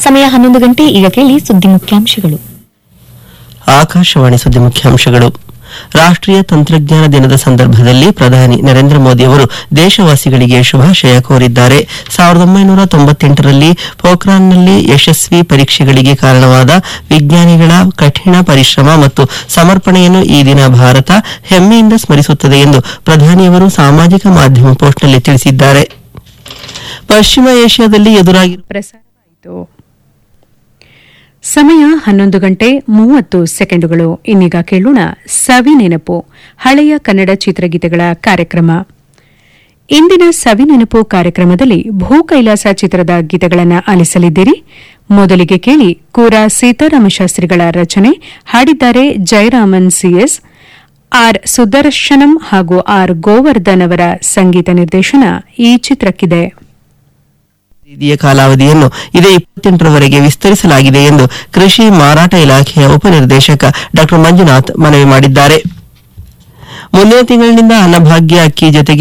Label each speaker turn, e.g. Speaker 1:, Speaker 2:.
Speaker 1: ಸಮಯ ಹನ್ನೊಂದು ಗಂಟೆ ಈಗ ಕೇಳಿ ಸುದ್ದಿ ಮುಖ್ಯಾಂಶಗಳು
Speaker 2: ಆಕಾಶವಾಣಿ ಸುದ್ದಿ ಮುಖ್ಯಾಂಶಗಳು ರಾಷ್ಟ್ರೀಯ ತಂತ್ರಜ್ಞಾನ ದಿನದ ಸಂದರ್ಭದಲ್ಲಿ ಪ್ರಧಾನಿ ನರೇಂದ್ರ ಮೋದಿ ಅವರು ದೇಶವಾಸಿಗಳಿಗೆ ಶುಭಾಶಯ ಕೋರಿದ್ದಾರೆ ಸಾವಿರದ ಒಂಬೈನೂರ ತೊಂಬತ್ತೆಂಟರಲ್ಲಿ ಪೋಖ್ರಾನ್ನಲ್ಲಿ ಯಶಸ್ವಿ ಪರೀಕ್ಷೆಗಳಿಗೆ ಕಾರಣವಾದ ವಿಜ್ಞಾನಿಗಳ ಕಠಿಣ ಪರಿಶ್ರಮ ಮತ್ತು ಸಮರ್ಪಣೆಯನ್ನು ಈ ದಿನ ಭಾರತ ಹೆಮ್ಮೆಯಿಂದ ಸ್ಮರಿಸುತ್ತದೆ ಎಂದು ಪ್ರಧಾನಿಯವರು ಸಾಮಾಜಿಕ ಮಾಧ್ಯಮ ಪೋಸ್ಟ್ನಲ್ಲಿ ತಿಳಿಸಿದ್ದಾರೆ ಪಶ್ಚಿಮ ಏಷ್ಯಾದಲ್ಲಿ ಎದುರಾಗಿರುವ
Speaker 3: ಪ್ರಸಾರವಾಯಿತು ಸಮಯ ಹನ್ನೊಂದು ಗಂಟೆ ಮೂವತ್ತು ಸೆಕೆಂಡುಗಳು ಇನ್ನೀಗ ಕೇಳೋಣ ಸವಿ ನೆನಪು ಹಳೆಯ ಕನ್ನಡ ಚಿತ್ರಗೀತೆಗಳ ಕಾರ್ಯಕ್ರಮ ಇಂದಿನ ಸವಿ ನೆನಪು ಕಾರ್ಯಕ್ರಮದಲ್ಲಿ ಭೂ ಕೈಲಾಸ ಚಿತ್ರದ ಗೀತೆಗಳನ್ನು ಆಲಿಸಲಿದ್ದೀರಿ ಮೊದಲಿಗೆ ಕೇಳಿ ಕೂರ ಸೀತಾರಾಮ ಶಾಸ್ತ್ರಿಗಳ ರಚನೆ ಹಾಡಿದ್ದಾರೆ ಜಯರಾಮನ್ ಸಿಎಸ್ ಆರ್ ಸುದರ್ಶನಂ ಹಾಗೂ ಆರ್ ಗೋವರ್ಧನ್ ಅವರ ಸಂಗೀತ ನಿರ್ದೇಶನ ಈ ಚಿತ್ರಕ್ಕಿದೆ
Speaker 2: ಖರೀದಿಯ ಕಾಲಾವಧಿಯನ್ನು ಇದೇ ಇಪ್ಪತ್ತೆಂಟರವರೆಗೆ ವಿಸ್ತರಿಸಲಾಗಿದೆ ಎಂದು ಕೃಷಿ ಮಾರಾಟ ಇಲಾಖೆಯ ಉಪನಿರ್ದೇಶಕ ಡಾ ಮಂಜುನಾಥ್ ಮನವಿ ಮಾಡಿದ್ದಾರೆ ಮುಂದಿನ ತಿಂಗಳಿನಿಂದ ಅನ್ನಭಾಗ್ಯ ಅಕ್ಕಿ ಜೊತೆಗೆ